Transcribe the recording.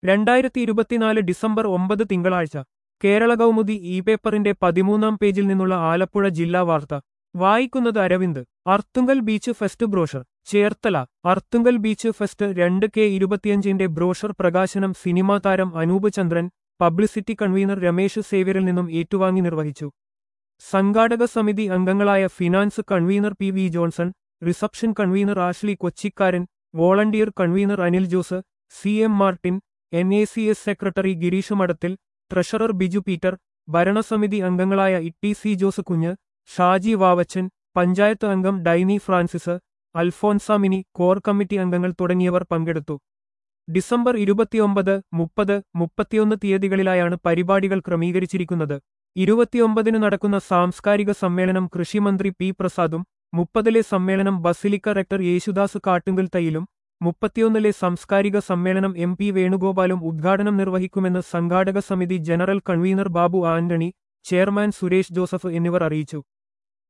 രണ്ടായിരത്തി ഇരുപത്തിനാല് ഡിസംബർ ഒമ്പത് തിങ്കളാഴ്ച കേരള കൗമുദി ഇ പേപ്പറിന്റെ പതിമൂന്നാം പേജിൽ നിന്നുള്ള ആലപ്പുഴ ജില്ലാ വാർത്ത വായിക്കുന്നത് Aravind Arthunkal beach fest brochure Cherthala Arthunkal beach fest രണ്ട് കെ ഇരുപത്തിയഞ്ചിന്റെ ബ്രോഷർ പ്രകാശനം സിനിമാ താരം അനൂപ് ചന്ദ്രൻ പബ്ലിസിറ്റി കൺവീനർ രമേശ് സേവ്യറിൽ നിന്നും ഏറ്റുവാങ്ങി നിർവഹിച്ചു സംഘാടക സമിതി അംഗങ്ങളായ finance convener P V Johnson reception convener Ashley Kochikkaran volunteer convener Anil Jose C M Martin N A C S secretary Gireesh Madathil treasurer Biju Peter ഭരണസമിതി അംഗങ്ങളായ ഇട്ടി സി ജോസ് കുഞ്ഞ് ഷാജി വാവച്ചൻ പഞ്ചായത്ത് അംഗം ഡൈനി ഫ്രാൻസിസ് അൽഫോൻസാമിനി കോർ കമ്മിറ്റി അംഗങ്ങൾ തുടങ്ങിയവർ പങ്കെടുത്തു ഡിസംബർ ഇരുപത്തിയൊമ്പത് മുപ്പത് മുപ്പത്തിയൊന്ന് തീയതികളിലായാണ് പരിപാടികൾ ക്രമീകരിച്ചിരിക്കുന്നത് ഇരുപത്തിയൊമ്പതിന് നടക്കുന്ന സാംസ്കാരിക സമ്മേളനം കൃഷിമന്ത്രി പി പ്രസാദും മുപ്പതിലെ സമ്മേളനം ബസിലിക്ക റെക്ടർ യേശുദാസ് കാട്ടുങ്കൽ തൈയിലും മുപ്പത്തിയൊന്നിലെ സാംസ്കാരിക സമ്മേളനം എം പി വേണുഗോപാലും ഉദ്ഘാടനം നിർവഹിക്കുമെന്ന് സംഘാടക സമിതി general convener Babu Antony chairman Suresh Joseph എന്നിവർ അറിയിച്ചു